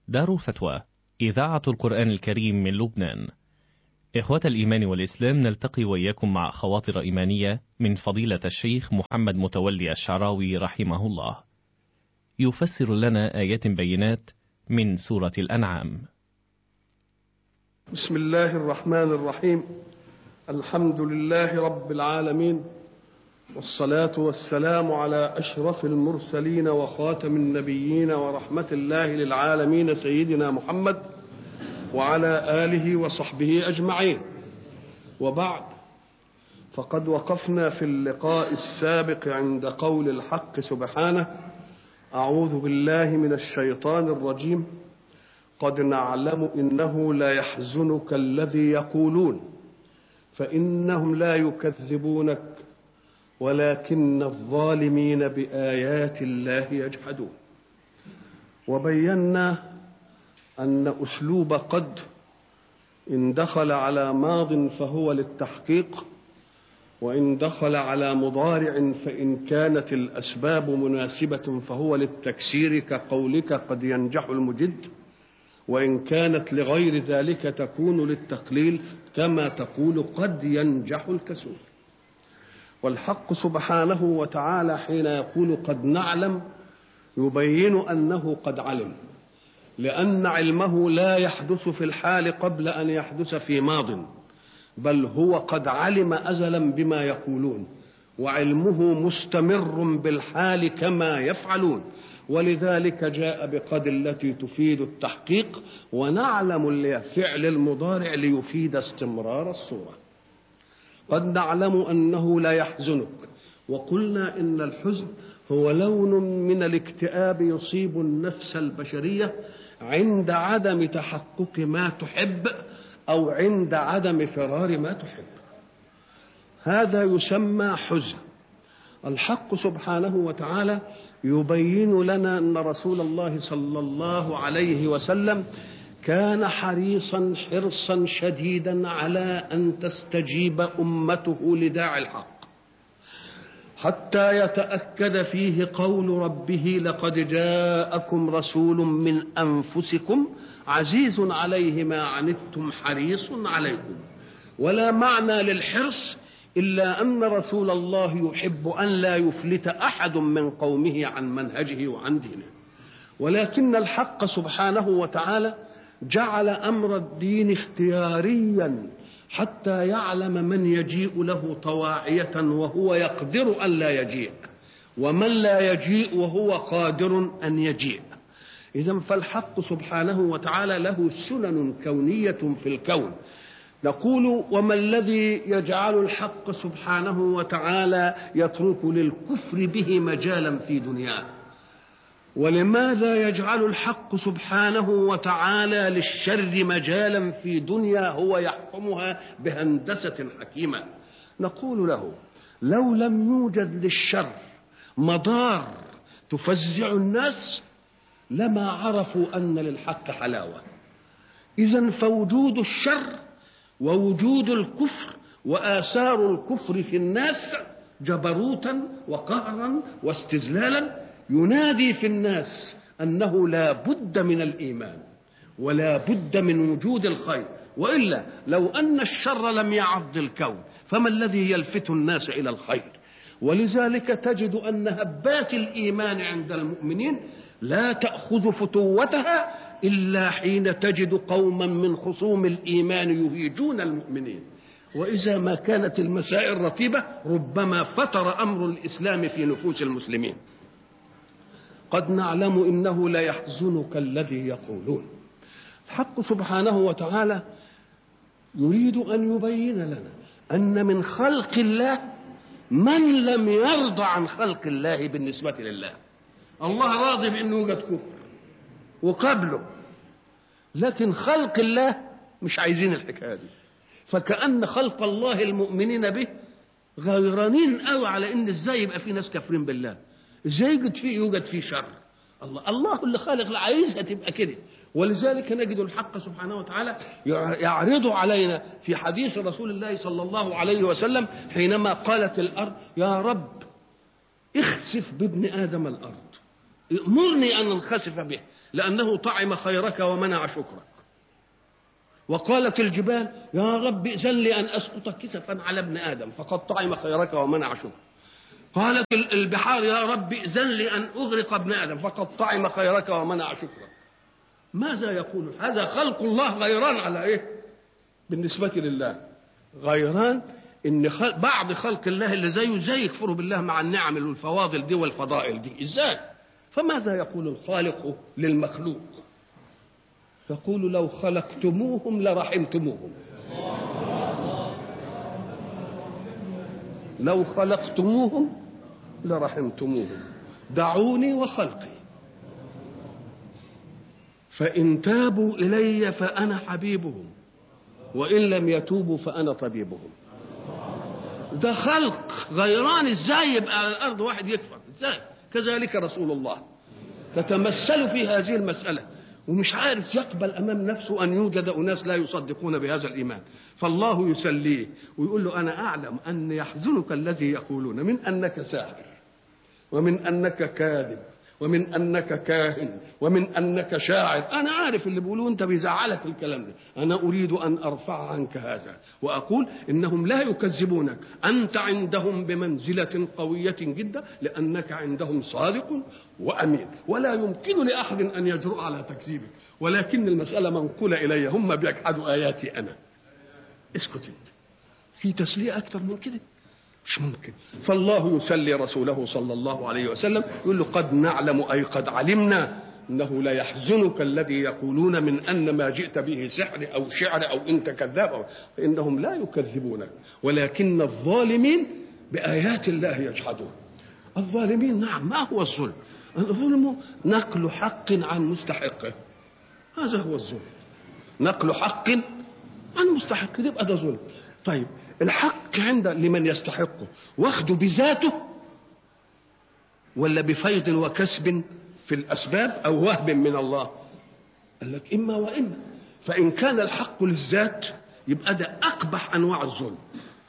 دار الفتوى إذاعة القرآن الكريم من لبنان إخوة الإيمان والإسلام نلتقي وإياكم مع خواطر إيمانية من فضيلة الشيخ محمد متولي الشعراوي رحمه الله يفسر لنا آيات بينات من سورة الأنعام بسم الله الرحمن الرحيم الحمد لله رب العالمين والصلاة والسلام على أشرف المرسلين وخاتم النبيين ورحمة الله للعالمين سيدنا محمد وعلى آله وصحبه أجمعين وبعد فقد وقفنا في اللقاء السابق عند قول الحق سبحانه أعوذ بالله من الشيطان الرجيم قد نعلم إنه لا يحزنك الذي يقولون فإنهم لا يكذبونك ولكن الظالمين بآيات الله يجحدون وبينا أن أسلوب قد إن دخل على ماض فهو للتحقيق وإن دخل على مضارع فإن كانت الأسباب مناسبة فهو للتكسير كقولك قد ينجح المجد وإن كانت لغير ذلك تكون للتقليل كما تقول قد ينجح الكسول والحق سبحانه وتعالى حين يقول قد نعلم يبين أنه قد علم لأن علمه لا يحدث في الحال قبل أن يحدث في ماض بل هو قد علم أزلا بما يقولون وعلمه مستمر بالحال كما يفعلون ولذلك جاء بقد التي تفيد التحقيق ونعلم الفعل المضارع ليفيد استمرار الصورة قد نعلم أنه لا يحزنك وقلنا إن الحزن هو لون من الاكتئاب يصيب النفس البشرية عند عدم تحقق ما تحب أو عند عدم فرار ما تحب هذا يسمى حزن الحق سبحانه وتعالى يبين لنا ان رسول الله صلى الله عليه وسلم كان حريصا حرصا شديدا على ان تستجيب امته لداعي الحق حتى يتاكد فيه قول ربه لقد جاءكم رسول من انفسكم عزيز عليه ما عنتم حريص عليكم ولا معنى للحرص إلا أن رسول الله يحب أن لا يفلت أحد من قومه عن منهجه وعن دينه ولكن الحق سبحانه وتعالى جعل أمر الدين اختياريا حتى يعلم من يجيء له طواعية وهو يقدر أن لا يجيء ومن لا يجيء وهو قادر أن يجيء إذا فالحق سبحانه وتعالى له سنن كونية في الكون نقول وما الذي يجعل الحق سبحانه وتعالى يترك للكفر به مجالا في دنياه ولماذا يجعل الحق سبحانه وتعالى للشر مجالا في دنيا هو يحكمها بهندسه حكيمه نقول له لو لم يوجد للشر مضار تفزع الناس لما عرفوا ان للحق حلاوه اذا فوجود الشر ووجود الكفر واثار الكفر في الناس جبروتا وقهرا واستذلالا ينادي في الناس انه لا بد من الايمان ولا بد من وجود الخير والا لو ان الشر لم يعض الكون فما الذي يلفت الناس الى الخير ولذلك تجد ان هبات الايمان عند المؤمنين لا تاخذ فتوتها إلا حين تجد قوما من خصوم الإيمان يهيجون المؤمنين وإذا ما كانت المسائل رتيبة ربما فتر أمر الإسلام في نفوس المسلمين قد نعلم إنه لا يحزنك الذي يقولون الحق سبحانه وتعالى يريد أن يبين لنا أن من خلق الله من لم يرضى عن خلق الله بالنسبة لله الله راضي بأنه يوجد كفر وقبله لكن خلق الله مش عايزين الحكايه دي فكأن خلق الله المؤمنين به غيرانين قوي على ان ازاي يبقى في ناس كافرين بالله ازاي يوجد فيه يوجد فيه شر الله الله اللي خالق عايزها تبقى كده ولذلك نجد الحق سبحانه وتعالى يعرض علينا في حديث رسول الله صلى الله عليه وسلم حينما قالت الارض يا رب اخسف بابن ادم الارض ائمرني أن أنخسف به لأنه طعم خيرك ومنع شكرك وقالت الجبال يا رب ائذن لي أن أسقط كسفا على ابن آدم فقد طعم خيرك ومنع شكرك قالت البحار يا رب ائذن لي أن أغرق ابن آدم فقد طعم خيرك ومنع شكرك ماذا يقول هذا خلق الله غيران على إيه بالنسبة لله غيران ان خل... بعض خلق الله اللي زيه زي يكفروا بالله مع النعم والفواضل دي والفضائل دي ازاي فماذا يقول الخالق للمخلوق يقول لو خلقتموهم لرحمتموهم لو خلقتموهم لرحمتموهم دعوني وخلقي فإن تابوا إلي فأنا حبيبهم وإن لم يتوبوا فأنا طبيبهم ده خلق غيران ازاي يبقى على الارض واحد يكفر ازاي كذلك رسول الله تتمثل في هذه المساله ومش عارف يقبل امام نفسه ان يوجد اناس لا يصدقون بهذا الايمان فالله يسليه ويقول له انا اعلم ان يحزنك الذي يقولون من انك ساحر ومن انك كاذب ومن انك كاهن ومن انك شاعر انا عارف اللي بيقولوه انت بيزعلك الكلام ده انا اريد ان ارفع عنك هذا واقول انهم لا يكذبونك انت عندهم بمنزله قويه جدا لانك عندهم صادق وامين ولا يمكن لاحد ان يجرؤ على تكذيبك ولكن المساله منقوله الي هم بيجحدوا اياتي انا اسكت انت في تسليه اكثر من كده مش ممكن فالله يسلي رسوله صلى الله عليه وسلم يقول له قد نعلم أي قد علمنا أنه لا يحزنك الذي يقولون من أن ما جئت به سحر أو شعر أو أنت كذاب أو فإنهم لا يكذبونك ولكن الظالمين بآيات الله يجحدون الظالمين نعم ما هو الظلم الظلم نقل حق عن مستحقه هذا هو الظلم نقل حق عن مستحقه يبقى ده ظلم طيب الحق عند لمن يستحقه واخده بذاته ولا بفيض وكسب في الأسباب أو وهب من الله قال لك إما وإما فإن كان الحق للذات يبقى ده أقبح أنواع الظلم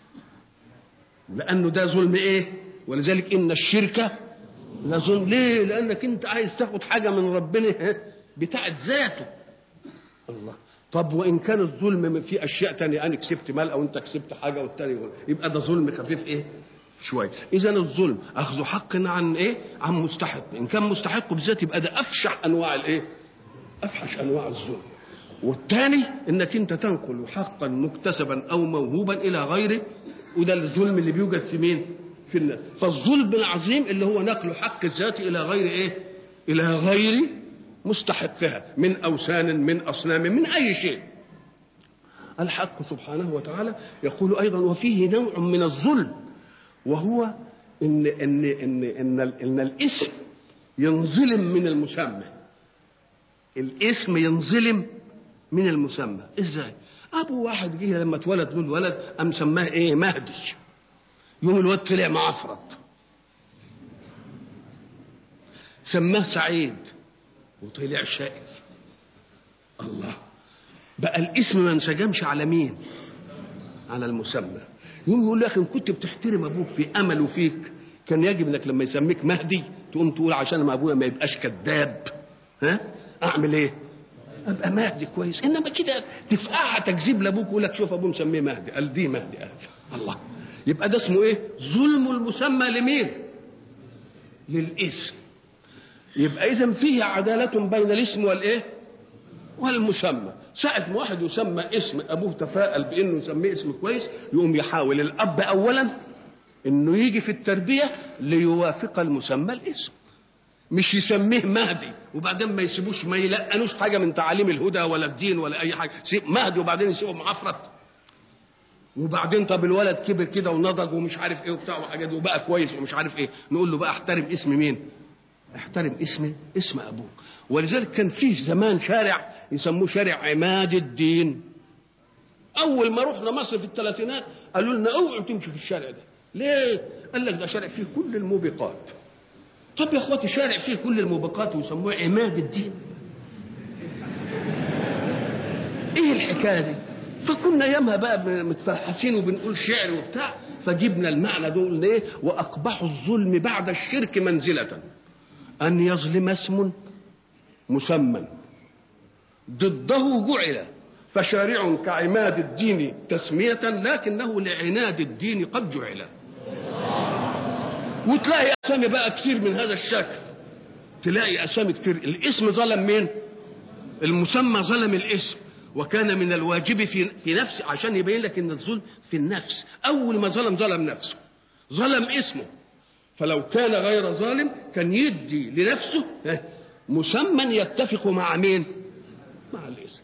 لأنه ده ظلم إيه ولذلك إن الشركة لظلم ليه لأنك أنت عايز تاخد حاجة من ربنا بتاعت ذاته الله طب وان كان الظلم في اشياء تانية انا كسبت مال او انت كسبت حاجه والتاني يبقى ده ظلم خفيف ايه شويه اذا الظلم اخذ حق عن ايه عن مستحق ان كان مستحق بالذات يبقى ده افشح انواع الايه افحش انواع الظلم والثاني انك انت تنقل حقا مكتسبا او موهوبا الى غيره وده الظلم اللي بيوجد في مين في الناس فالظلم العظيم اللي هو نقل حق الذات الى غير ايه الى غير مستحقها من أوثان من أصنام من أي شيء الحق سبحانه وتعالى يقول أيضا وفيه نوع من الظلم وهو إن إن إن إن, إن الاسم ينظلم من المسمى الاسم ينظلم من المسمى ازاي ابو واحد جه لما اتولد له الولد قام سماه ايه مهدي يوم الولد طلع معفرط سماه سعيد وطلع شقي الله بقى الاسم ما انسجمش على مين على المسمى يوم يقول لك ان كنت بتحترم ابوك في امله فيك كان يجب انك لما يسميك مهدي تقوم تقول عشان ما ابويا ما يبقاش كذاب ها اعمل ايه ابقى مهدي كويس انما كده تفقعها تكذيب لابوك يقول لك شوف ابوه مسميه مهدي قال دي مهدي قال الله يبقى ده اسمه ايه ظلم المسمى لمين للاسم يبقى اذا فيه عداله بين الاسم والايه والمسمى ساعة ما واحد يسمى اسم ابوه تفاءل بانه يسميه اسم كويس يقوم يحاول الاب اولا انه يجي في التربيه ليوافق المسمى الاسم مش يسميه مهدي وبعدين ما يسيبوش ما يلقنوش حاجه من تعاليم الهدى ولا الدين ولا اي حاجه سيب مهدي وبعدين يسيبه معفرت وبعدين طب الولد كبر كده ونضج ومش عارف ايه وبتاع وحاجات وبقى كويس ومش عارف ايه نقول له بقى احترم اسم مين احترم اسم اسم ابوك ولذلك كان فيه زمان شارع يسموه شارع عماد الدين اول ما رحنا مصر في الثلاثينات قالوا لنا اوعوا تمشوا في الشارع ده ليه قال لك ده شارع فيه كل الموبقات طب يا اخواتي شارع فيه كل الموبقات ويسموه عماد الدين ايه الحكايه دي فكنا يامها بقى متفحسين وبنقول شعر وبتاع فجبنا المعنى دول ايه واقبحوا الظلم بعد الشرك منزله أن يظلم اسم مسمى ضده جعل فشارع كعماد الدين تسمية لكنه لعناد الدين قد جعل وتلاقي أسامي بقى كتير من هذا الشكل تلاقي أسامي كتير الاسم ظلم مين المسمى ظلم الاسم وكان من الواجب في في نفس عشان يبين لك ان الظلم في النفس اول ما ظلم ظلم نفسه ظلم اسمه فلو كان غير ظالم كان يدي لنفسه مسمى يتفق مع مين مع الاسم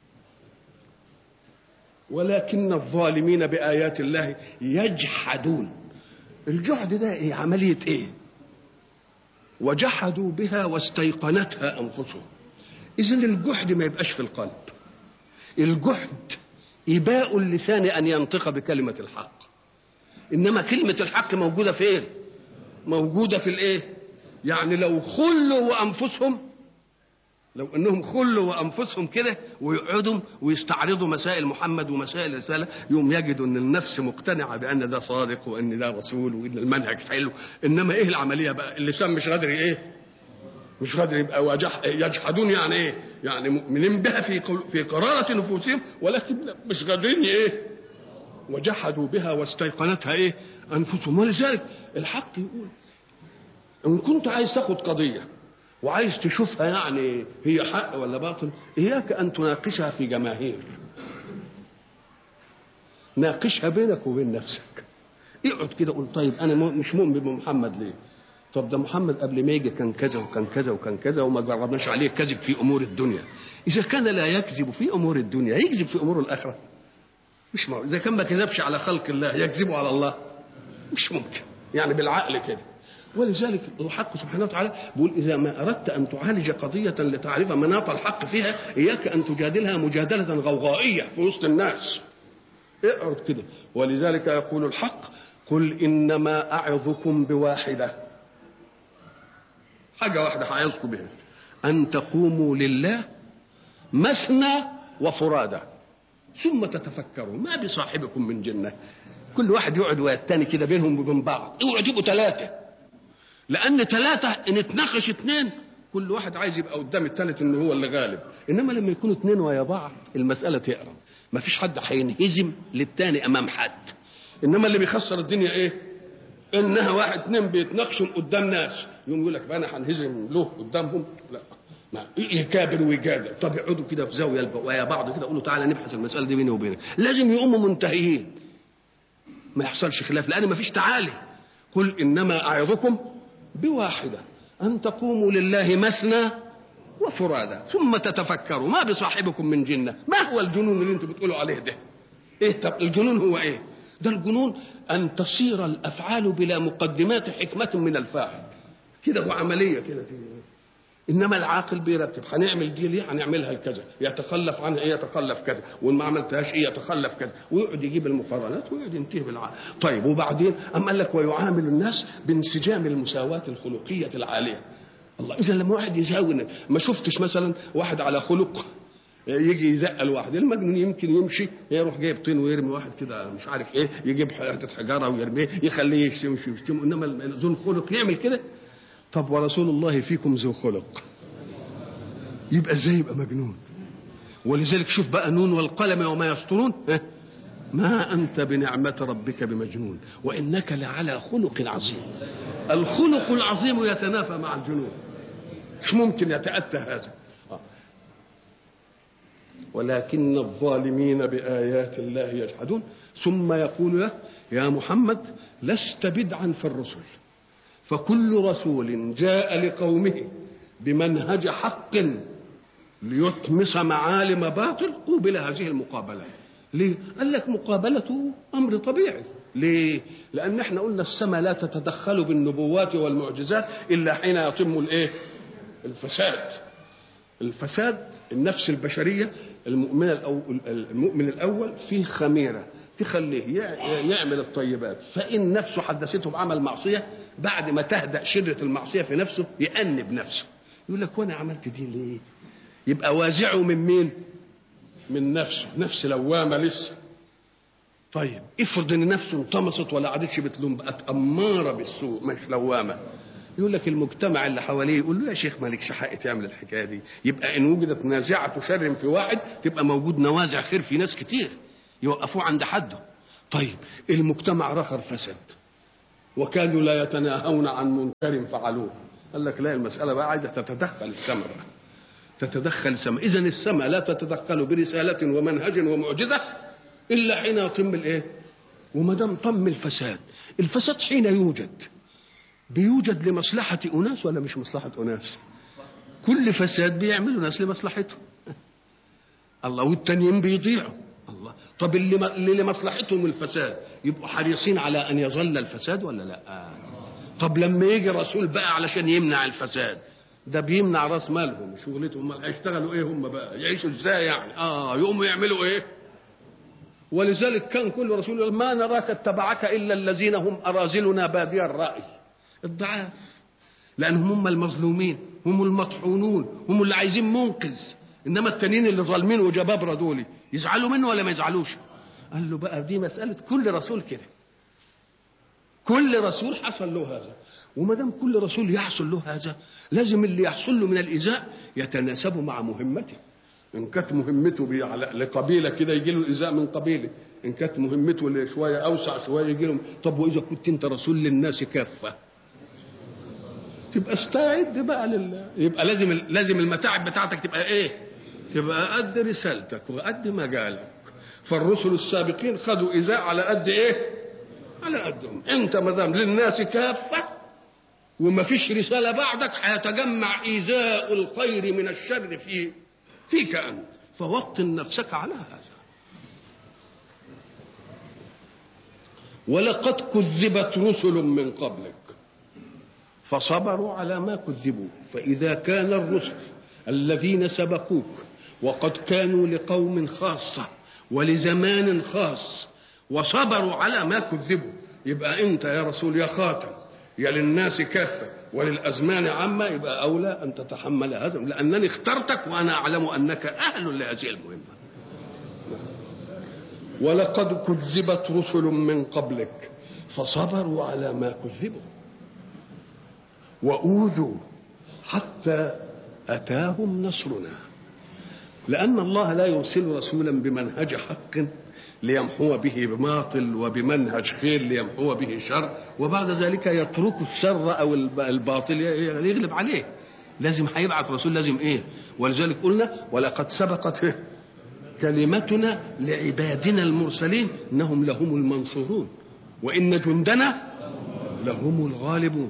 ولكن الظالمين بآيات الله يجحدون الجحد ده ايه عملية ايه وجحدوا بها واستيقنتها أنفسهم إذا الجحد ما يبقاش في القلب الجحد إباء اللسان أن ينطق بكلمة الحق إنما كلمة الحق موجودة فين موجودة في الإيه يعني لو خلوا أنفسهم لو انهم خلوا وانفسهم كده ويقعدوا ويستعرضوا مسائل محمد ومسائل الرساله يوم يجدوا ان النفس مقتنعه بان ده صادق وان ده رسول وان المنهج حلو انما ايه العمليه بقى اللسان مش قادر ايه مش قادر يبقى وجح يجحدون يعني ايه يعني مؤمنين بها في في قرارة نفوسهم ولكن مش قادرين ايه وجحدوا بها واستيقنتها ايه انفسهم ولذلك الحق يقول ان كنت عايز تاخد قضيه وعايز تشوفها يعني هي حق ولا باطل اياك ان تناقشها في جماهير ناقشها بينك وبين نفسك اقعد كده قول طيب انا مش مؤمن بمحمد ليه طب ده محمد قبل ما يجي كان كذا وكان كذا وكان كذا وما جربناش عليه كذب في امور الدنيا اذا كان لا يكذب في امور الدنيا يكذب في امور الاخره مش ممكن اذا كان ما كذبش على خلق الله يكذب على الله مش ممكن يعني بالعقل كده ولذلك الحق سبحانه وتعالى بيقول إذا ما أردت أن تعالج قضية لتعرف مناط الحق فيها إياك أن تجادلها مجادلة غوغائية في وسط الناس اقعد كده ولذلك يقول الحق قل إنما أعظكم بواحدة حاجة واحدة هعظكم بها أن تقوموا لله مثنى وفرادى ثم تتفكروا ما بصاحبكم من جنة كل واحد يقعد والتاني كده بينهم وبين بعض اوعوا تبقوا ثلاثة لأن ثلاثة إن اتناقش اثنين كل واحد عايز يبقى قدام الثالث إن هو اللي غالب إنما لما يكونوا اثنين ويا بعض المسألة تقرب ما فيش حد هينهزم للتاني أمام حد إنما اللي بيخسر الدنيا إيه؟ إنها واحد اثنين بيتناقشوا قدام ناس يقوم يقول لك أنا هنهزم له قدامهم لا ما يكابر ويجادل طب يقعدوا كده في زاويه ويا بعض كده يقولوا تعالى نبحث المساله دي بيني وبينك لازم يقوموا منتهيين ما يحصلش خلاف لان ما فيش تعالي قل انما اعظكم بواحده ان تقوموا لله مثنى وفرادى ثم تتفكروا ما بصاحبكم من جنه ما هو الجنون اللي انتم بتقولوا عليه ده ايه طب الجنون هو ايه ده الجنون ان تصير الافعال بلا مقدمات حكمه من الفاعل كده هو عمليه كده انما العاقل بيرتب هنعمل دي ليه هنعملها كذا يتخلف عنها ايه يتخلف كذا وان ما عملتهاش ايه يتخلف كذا ويقعد يجيب المقارنات ويقعد ينتهي بالعقل طيب وبعدين اما قال لك ويعامل الناس بانسجام المساواه الخلقيه العاليه الله اذا لما واحد يزاول ما شفتش مثلا واحد على خلق يجي يزق الواحد المجنون يمكن يمشي يروح جايب طين ويرمي واحد كده مش عارف ايه يجيب حته حجاره ويرميه يخليه يشتم يشتم انما ذو الخلق يعمل كده طب ورسول الله فيكم ذو خلق يبقى ازاي يبقى مجنون ولذلك شوف بقى نون والقلم وما يسطرون ما انت بنعمه ربك بمجنون وانك لعلى خلق عظيم الخلق العظيم يتنافى مع الجنون مش ممكن يتاتى هذا ولكن الظالمين بايات الله يجحدون ثم يقول له يا محمد لست بدعا في الرسل فكل رسول جاء لقومه بمنهج حق ليطمس معالم باطل قوبل هذه المقابلة ليه؟ قال لك مقابلته أمر طبيعي ليه؟ لأن احنا قلنا السماء لا تتدخل بالنبوات والمعجزات إلا حين يتم الإيه؟ الفساد الفساد النفس البشرية المؤمن الأول, المؤمن الأول فيه خميرة تخليه يعمل الطيبات فإن نفسه حدثته بعمل معصية بعد ما تهدأ شدة المعصية في نفسه يأنب نفسه يقول لك وانا عملت دي ليه يبقى وازعه من مين من نفسه نفس لوامة لسه طيب افرض ان نفسه انطمست ولا عادتش بتلوم بقت أمارة بالسوء مش لوامة يقول لك المجتمع اللي حواليه يقول له يا شيخ مالكش حق تعمل الحكايه دي يبقى ان وجدت نازعه شر في واحد تبقى موجود نوازع خير في ناس كتير يوقفوه عند حده طيب المجتمع رخر فسد وكانوا لا يتناهون عن منكر فعلوه قال لك لا المساله بقى عايزه تتدخل السماء بقى تتدخل السماء اذا السماء لا تتدخل برساله ومنهج ومعجزه الا حين يتم الايه وما دام طم الفساد الفساد حين يوجد بيوجد لمصلحة أناس ولا مش مصلحة أناس كل فساد بيعملوا ناس لمصلحتهم الله والتانيين بيضيعوا الله طب اللي, اللي لمصلحتهم الفساد يبقوا حريصين على أن يظل الفساد ولا لا طب لما يجي رسول بقى علشان يمنع الفساد ده بيمنع راس مالهم شغلتهم امال هيشتغلوا ايه هم بقى يعيشوا ازاي يعني اه يقوموا يعملوا ايه ولذلك كان كل رسول يقول ما نراك اتبعك الا الذين هم اراذلنا بادي الراي الضعاف لانهم هم المظلومين هم المطحونون هم اللي عايزين منقذ انما التانيين اللي ظالمين وجبابره دول يزعلوا منه ولا ما يزعلوش قال له بقى دي مساله كل رسول كده كل رسول حصل له هذا وما دام كل رسول يحصل له هذا لازم اللي يحصل له من الايذاء يتناسب مع مهمته ان كانت مهمته لقبيله كده يجي له الايذاء من قبيله ان كانت مهمته شويه اوسع شويه يجي له طب واذا كنت انت رسول للناس كافه تبقى استعد بقى لل يبقى لازم لازم المتاعب بتاعتك تبقى ايه؟ تبقى قد رسالتك وقد مجالك فالرسل السابقين خدوا ايذاء على قد ايه؟ على قدهم انت ما دام للناس كافه وما فيش رساله بعدك هيتجمع ايذاء الخير من الشر في فيك انت فوطن نفسك على هذا ولقد كذبت رسل من قبلك فصبروا على ما كذبوا فإذا كان الرسل الذين سبقوك وقد كانوا لقوم خاصة ولزمان خاص وصبروا على ما كذبوا يبقى أنت يا رسول يا خاتم يا للناس كافة وللأزمان عامة يبقى أولى أن تتحمل هذا لأنني اخترتك وأنا أعلم أنك أهل لهذه المهمة ولقد كذبت رسل من قبلك فصبروا على ما كذبوا وأوذوا حتى أتاهم نصرنا لأن الله لا يرسل رسولا بمنهج حق ليمحو به باطل وبمنهج خير ليمحو به شر وبعد ذلك يترك الشر أو الباطل يغلب عليه لازم هيبعث رسول لازم ايه ولذلك قلنا ولقد سبقت كلمتنا لعبادنا المرسلين انهم لهم المنصورون وان جندنا لهم الغالبون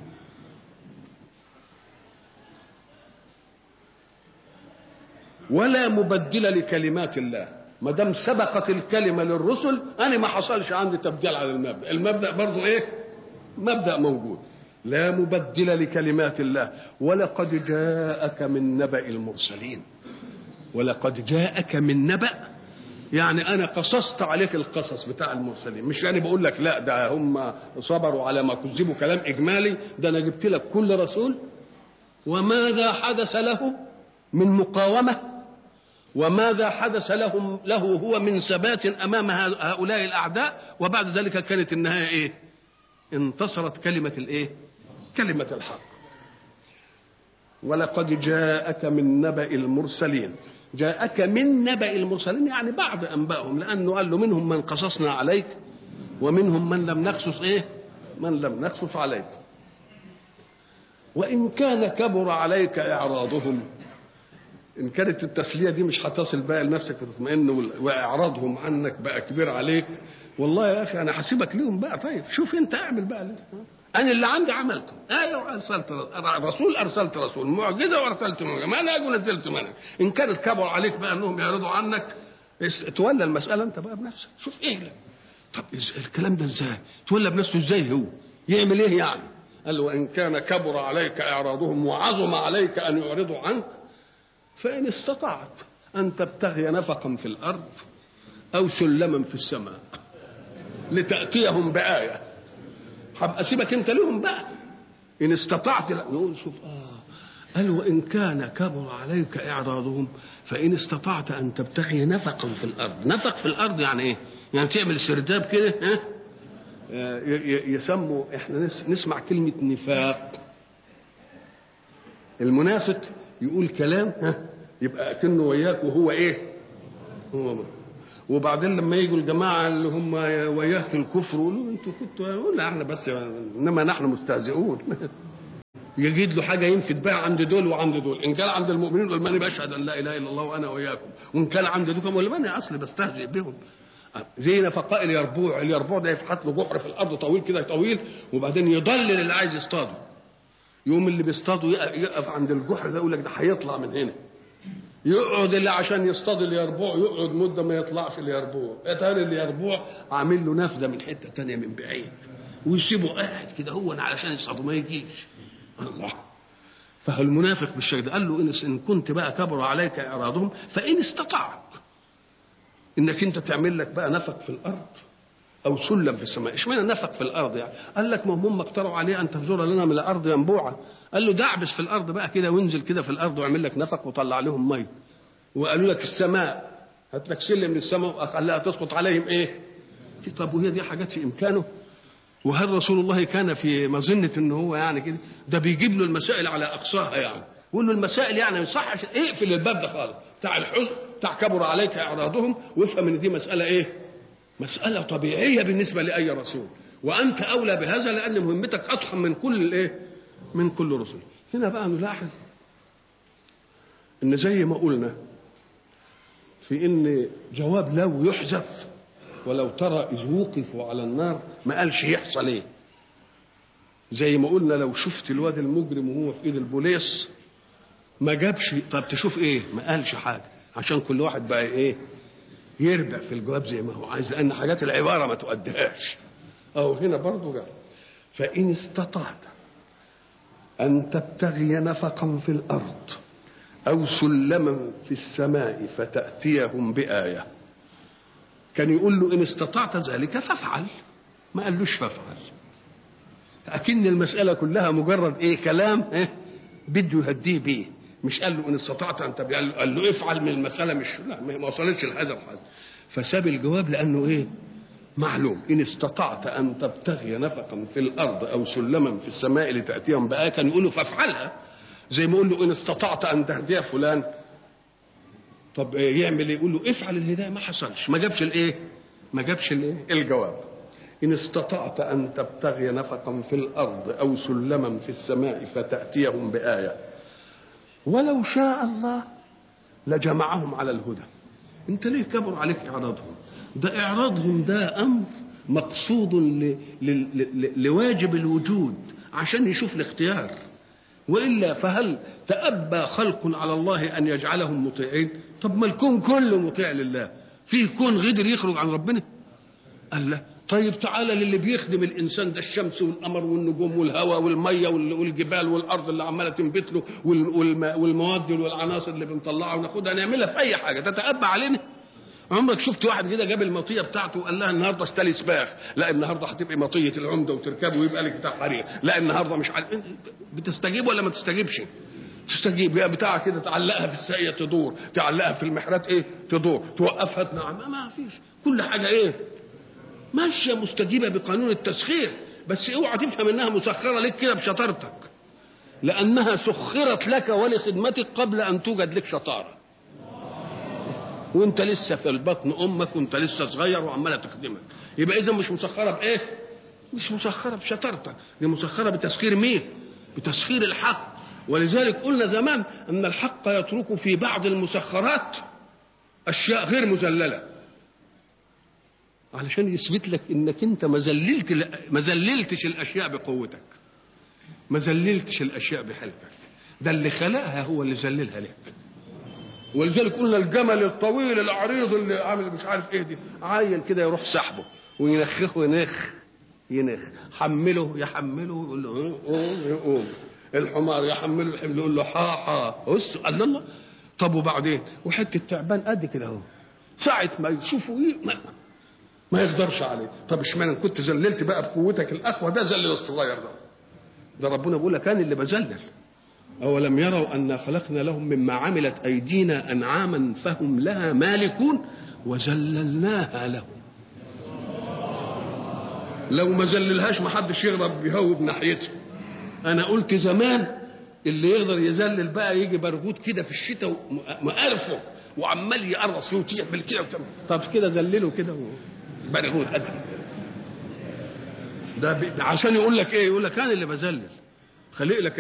ولا مبدل لكلمات الله ما دام سبقت الكلمه للرسل انا ما حصلش عندي تبديل على المبدا المبدا برضه ايه مبدا موجود لا مبدل لكلمات الله ولقد جاءك من نبأ المرسلين ولقد جاءك من نبأ يعني أنا قصصت عليك القصص بتاع المرسلين مش يعني بقول لك لا ده هم صبروا على ما كذبوا كلام إجمالي ده أنا جبت لك كل رسول وماذا حدث له من مقاومة وماذا حدث لهم له هو من ثبات أمام هؤلاء الأعداء وبعد ذلك كانت النهاية إيه انتصرت كلمة الإيه كلمة الحق ولقد جاءك من نبأ المرسلين جاءك من نبأ المرسلين يعني بعض أنبائهم لأنه قال له منهم من قصصنا عليك ومنهم من لم نقصص إيه من لم نقصص عليك وإن كان كبر عليك إعراضهم إن كانت التسلية دي مش هتصل بقى لنفسك وتطمئن وإعراضهم عنك بقى كبير عليك والله يا أخي أنا هسيبك ليهم بقى طيب شوف أنت اعمل بقى ليه. انا اللي عندي عملته ايوه ارسلت رسول ارسلت رسول معجزه وارسلت معجزه منهج ونزلت منهج ان كانت كبر عليك بقى انهم يعرضوا عنك تولى المساله انت بقى بنفسك شوف ايه لك. طب الكلام ده ازاي تولى بنفسه ازاي هو يعمل ايه يعني قال له ان كان كبر عليك اعراضهم وعظم عليك ان يعرضوا عنك فان استطعت ان تبتغي نفقا في الارض او سلما في السماء لتاتيهم بايه هبقى سيبك انت لهم بقى ان استطعت لا نقول شوف اه قال وان كان كبر عليك اعراضهم فان استطعت ان تبتغي نفقا في الارض نفق في الارض يعني ايه يعني تعمل سرداب كده ها يسموا احنا نسمع كلمه نفاق المنافق يقول كلام ها يبقى اكنه وياك وهو ايه هو ما. وبعدين لما يجوا الجماعه اللي هم وياه في الكفر يقولوا انتوا كنتوا يقول لا احنا بس انما نحن مستهزئون يجد له حاجه ينفد بها عند دول وعند دول ان كان عند المؤمنين يقول ماني بشهد ان لا اله الا الله وانا واياكم وان كان عند دول يقول ماني اصلي بستهزئ بهم زي نفقاء اليربوع اليربوع ده يفحت له جحر في الارض طويل كده طويل وبعدين يضلل اللي عايز يصطاده يوم اللي بيصطاده يقف عند الجحر ده يقول لك ده هيطلع من هنا يقعد اللي عشان يصطاد اليربوع يقعد مده ما يطلعش اليربوع اتاري اليربوع عامل له نفده من حته تانية من بعيد ويسيبه قاعد كده هو علشان يصطاده ما يجيش الله فالمنافق بالشكل ده قال له إن, ان كنت بقى كبر عليك اعراضهم فان استطعت انك انت تعمل لك بقى نفق في الارض او سلم في السماء اشمعنى نفق في الارض يعني قال لك ما هم اقترعوا عليه ان تفجر لنا من الارض ينبوعا قال له دعبس في الارض بقى كده وانزل كده في الارض واعمل لك نفق وطلع عليهم ميه وقالوا لك السماء هات لك سلم للسماء وخليها تسقط عليهم ايه طب وهي دي حاجات في امكانه وهل رسول الله كان في مظنة ان هو يعني كده ده بيجيب له المسائل على اقصاها يعني يقول له المسائل يعني ما يصحش اقفل الباب ده خالص بتاع الحزن بتاع كبر عليك اعراضهم وافهم ان دي مساله ايه؟ مساله طبيعيه بالنسبه لاي رسول وانت اولى بهذا لان مهمتك اضخم من كل الايه؟ من كل رسل هنا بقى نلاحظ ان زي ما قلنا في ان جواب لو يحذف ولو ترى إذ وقفوا على النار ما قالش يحصل إيه زي ما قلنا لو شفت الواد المجرم وهو في إيد البوليس ما جابش طب تشوف إيه ما قالش حاجة عشان كل واحد بقى إيه يربع في الجواب زي ما هو عايز لأن حاجات العبارة ما تؤديهاش أو هنا برضه قال فإن استطعت أن تبتغي نفقا في الأرض أو سلما في السماء فتأتيهم بآية كان يقول له إن استطعت ذلك فافعل ما قالوش فافعل أكن المسألة كلها مجرد إيه كلام إيه بده يهديه بيه مش قال له إن استطعت أن تبقى قال له افعل من المسألة مش لا ما وصلتش لهذا الحد فساب الجواب لأنه إيه معلوم إن استطعت أن تبتغي نفقا في الأرض أو سلما في السماء لتأتيهم بآية كان يقول له فافعلها زي ما يقول له إن استطعت أن تهدي فلان طب يعمل ايه يقول له افعل اللي ده ما حصلش ما جابش الايه ما جابش الايه الجواب ان استطعت ان تبتغي نفقا في الارض او سلما في السماء فتاتيهم بايه ولو شاء الله لجمعهم على الهدى انت ليه كبر عليك اعراضهم ده اعراضهم ده امر مقصود ل... ل... ل... لواجب الوجود عشان يشوف الاختيار والا فهل تأبى خلق على الله ان يجعلهم مطيعين طب ما الكون كله مطيع لله في كون غدر يخرج عن ربنا قال لا طيب تعالى للي بيخدم الانسان ده الشمس والقمر والنجوم والهواء والميه والجبال والارض اللي عماله تنبت له والمواد والعناصر اللي بنطلعها وناخدها نعملها في اي حاجه تتأبى علينا عمرك شفت واحد كده جاب المطيه بتاعته وقال لها النهارده اشتري سباخ لا النهارده هتبقي مطيه العمده وتركبه ويبقى لك بتاع حرير لا النهارده مش عارف بتستجيب ولا ما تستجيبش تستجيب يا بتاع كده تعلقها في الساقيه تدور تعلقها في المحرات ايه تدور توقفها تنعم ما فيش كل حاجه ايه ماشيه مستجيبه بقانون التسخير بس اوعى تفهم انها مسخره لك كده بشطارتك لانها سخرت لك ولخدمتك قبل ان توجد لك شطاره وانت لسه في البطن امك وانت لسه صغير وعماله تخدمك يبقى اذا مش مسخره بايه مش مسخره بشطارتك دي مسخره بتسخير مين بتسخير الحق ولذلك قلنا زمان ان الحق يترك في بعض المسخرات اشياء غير مذلله علشان يثبت لك انك انت ما زللت ما زللتش الاشياء بقوتك ما زللتش الاشياء بحيلتك ده اللي خلقها هو اللي ذللها لك ولذلك قلنا الجمل الطويل العريض اللي عامل مش عارف ايه دي عيل كده يروح سحبه وينخخه ينخ ينخ حمله يحمله يقول له قوم يقوم الحمار يحمله الحمل يقول له حا حا بص قال الله طب وبعدين وحته تعبان قد كده اهو ساعة ما يشوفوا ايه ما, ما يقدرش عليه طب اشمعنى كنت ذللت بقى بقوتك الاقوى ده ذلل الصغير ده ده ربنا بيقول لك انا اللي بذلل أولم يروا أنا خلقنا لهم مما عملت أيدينا أنعاما فهم لها مالكون وذللناها لهم لو ما ذللهاش ما حدش يغضب بيهوب ناحيتها أنا قلت زمان اللي يقدر يذلل بقى يجي برغوت كده في الشتاء مقرفه وعمال يقرص ويعمل كده وتعمل. طب كده ذلله كده برغوت قد ده عشان يقول لك ايه يقول لك انا اللي بذلل خليق لك